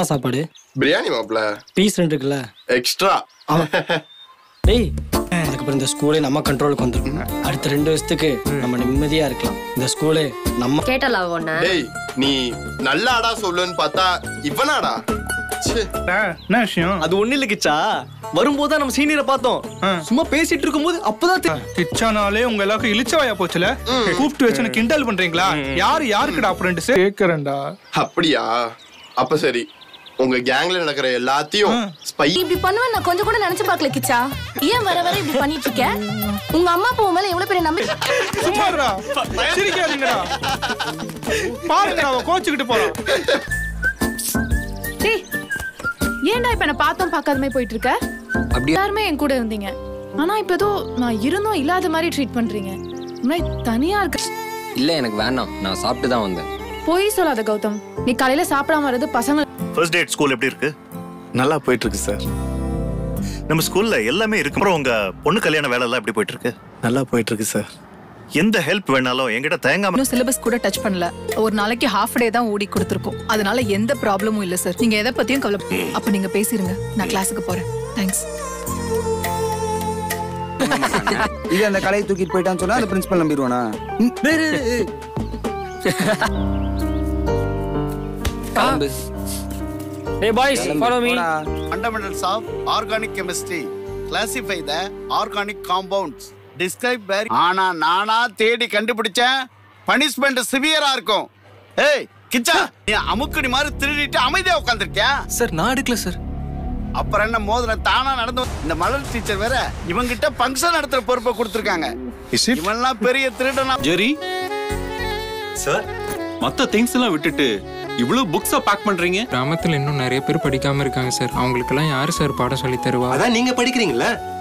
என்ன சாப்பாடு பிரியாணி மாப்ள பீஸ் ரெண்டு இருக்குல்ல எக்ஸ்ட்ரா டேய் அதுக்கப்புறம் இந்த ஸ்கூலே நம்ம கண்ட்ரோலுக்கு வந்துடும் அடுத்த ரெண்டு வருஷத்துக்கு நம்ம நிம்மதியா இருக்கலாம் இந்த ஸ்கூலே நம்ம கேட்டலா ஒண்ணு டேய் நீ நல்லாடா சொல்லுன்னு பார்த்தா இவனாடா ச்சே. என்ன விஷயம் அது ஒண்ணு இல்ல கிச்சா வரும்போது நம்ம சீனியரை பார்த்தோம் சும்மா பேசிட்டு இருக்கும்போது அப்பதான் தெ- கிச்சானாலே உங்க எல்லாருக்கும் இழிச்சவாயா போச்சுல கூப்பிட்டு வச்சு கிண்டல் பண்றீங்களா யாரு யாருக்குடா ஃப்ரெண்ட்ஸ் கேக்குறேன்டா அப்படியா அப்ப சரி உங்க கேங்ல நடக்கிற எல்லாத்தையும் ஸ்பை இப்படி பண்ணுவேன் நான் கொஞ்சம் கூட நினைச்சு பார்க்கல கிச்சா ஏன் வர வர இப்படி பண்ணிட்டு இருக்க உங்க அம்மா அப்பா உன் மேல எவ்வளவு பெரிய நம்பிக்கை சும்மாடா சிரிக்காதீங்கடா பாருங்கடா அவ கோச்சுக்கிட்டு போறான் டேய் ஏன்டா இப்ப என்ன பார்த்தோம் பார்க்காதமே போயிட்டு இருக்க அப்படி எல்லாருமே என் கூட இருந்தீங்க ஆனா இப்ப ஏதோ நான் இருந்தும் இல்லாத மாதிரி ட்ரீட் பண்றீங்க முன்னாடி தனியா இருக்க இல்ல எனக்கு வேணாம் நான் சாப்பிட்டு தான் வந்தேன் பொய் சொல்லாத கௌதம் நீ காலையில சாப்பிடாம வர்றது பசங்க ஃபர்ஸ்ட் டேட் ஸ்கூல் எப்படி இருக்கு நல்லா போயிட்டு இருக்கு சார் நம்ம ஸ்கூல்ல எல்லாமே இருக்கு அப்புறம் உங்க பொண்ணு கல்யாண வேலை எல்லாம் எப்படி போயிட்டு இருக்கு நல்லா போயிட்டு இருக்கு சார் எந்த ஹெல்ப் வேணாலும் என்கிட்ட தேங்காம இன்னும் சிலபஸ் கூட டச் பண்ணல ஒரு நாளைக்கு ஹாஃப் டே தான் ஓடி கொடுத்துருக்கோம் அதனால எந்த ப்ராப்ளமும் இல்ல சார் நீங்க எதை பத்தியும் கவலை அப்ப நீங்க பேசிருங்க நான் கிளாஸுக்கு போறேன் தேங்க்ஸ் இது அந்த கலையை தூக்கிட்டு போயிட்டான்னு சொன்னா அந்த பிரின்சிபல் நம்பிடுவானா ம், டேய், டேய், டேய். கிளம்பு Hey boys, follow me. போடா. Fundamentals of organic chemistry. Classify the organic compounds. Describe where ஆனா நானா தேடி கண்டுபிடிச்சேன் பனிஷ்மெண்ட் சிவியரா இருக்கும் ஏய் கிச்சா நீ அமுக்குடி மாதிரி திருடிட்டு அமைதியா உட்காந்துருக்கியா சார் நான் எடுக்கல சார் அப்புறம் என்ன மோதிரம் தானா நடந்து வந்து- இந்த மலர் டீச்சர் வேற இவங்கிட்ட ஃபங்க்ஷன் நடத்துற பொறுப்பை கொடுத்துருக்காங்க இவன்லாம் பெரிய திருடனா ஜெரி சார் மத்த திங்ஸ் எல்லாம் விட்டுட்டு இவ்வளவு புக்ஸ பேக் பண்றீங்க கிராமத்துல இன்னும் நிறைய பேர் படிக்காம இருக்காங்க சார் அவங்களுக்கெல்லாம் யாரு சார் பாடம் சொல்லி தருவா அதான் நீங்க படிக்கிறீங்கல்ல